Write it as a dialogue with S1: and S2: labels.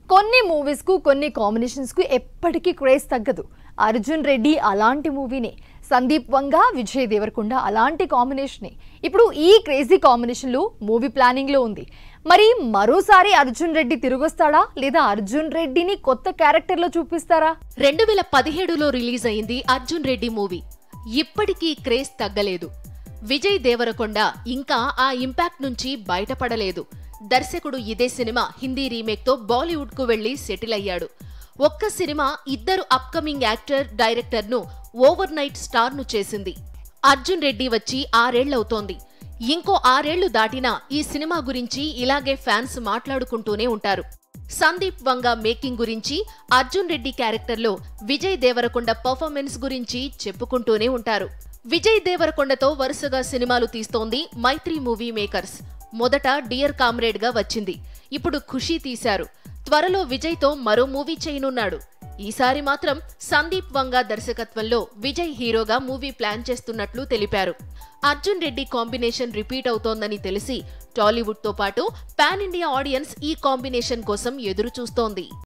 S1: కొన్ని మూవీస్ కు కొన్ని కాంబినేషన్స్ కు ఎప్పటికీ క్రేజ్ తగ్గదు అర్జున్ రెడ్డి అలాంటి మూవీనే సందీప్ వంగ విజయ్ దేవరకొండ అలాంటి కాంబినేషనే ఇప్పుడు ఈ క్రేజీ కాంబినేషన్ లో మూవీ ప్లానింగ్ లో ఉంది మరి మరోసారి అర్జున్ రెడ్డి తిరిగొస్తాడా లేదా అర్జున్ రెడ్డిని కొత్త క్యారెక్టర్ లో చూపిస్తారా
S2: రెండు వేల పదిహేడులో రిలీజ్ అయింది అర్జున్ రెడ్డి మూవీ ఇప్పటికీ క్రేజ్ తగ్గలేదు విజయ్ దేవరకొండ ఇంకా ఆ ఇంపాక్ట్ నుంచి బయటపడలేదు దర్శకుడు ఇదే సినిమా హిందీ రీమేక్ తో బాలీవుడ్ కు వెళ్లి సెటిల్ అయ్యాడు ఒక్క సినిమా ఇద్దరు అప్కమింగ్ యాక్టర్ డైరెక్టర్ ను ఓవర్ నైట్ స్టార్ ను చేసింది అర్జున్ రెడ్డి వచ్చి ఆరేళ్లవుతోంది ఇంకో ఆరేళ్లు దాటినా ఈ సినిమా గురించి ఇలాగే ఫ్యాన్స్ మాట్లాడుకుంటూనే ఉంటారు సందీప్ వంగ మేకింగ్ గురించి అర్జున్ రెడ్డి క్యారెక్టర్లో విజయ్ దేవరకొండ పర్ఫార్మెన్స్ గురించి చెప్పుకుంటూనే ఉంటారు విజయ్ దేవరకొండతో వరుసగా సినిమాలు తీస్తోంది మైత్రి మూవీ మేకర్స్ మొదట డియర్ కామ్రేడ్ గా వచ్చింది ఇప్పుడు ఖుషీ తీశారు త్వరలో విజయ్ తో మరో మూవీ చేయనున్నాడు ఈసారి మాత్రం సందీప్ వంగ దర్శకత్వంలో విజయ్ హీరోగా మూవీ ప్లాన్ చేస్తున్నట్లు తెలిపారు అర్జున్ రెడ్డి కాంబినేషన్ రిపీట్ అవుతోందని తెలిసి టాలీవుడ్ తో పాటు పాన్ ఇండియా ఆడియన్స్ ఈ కాంబినేషన్ కోసం ఎదురు చూస్తోంది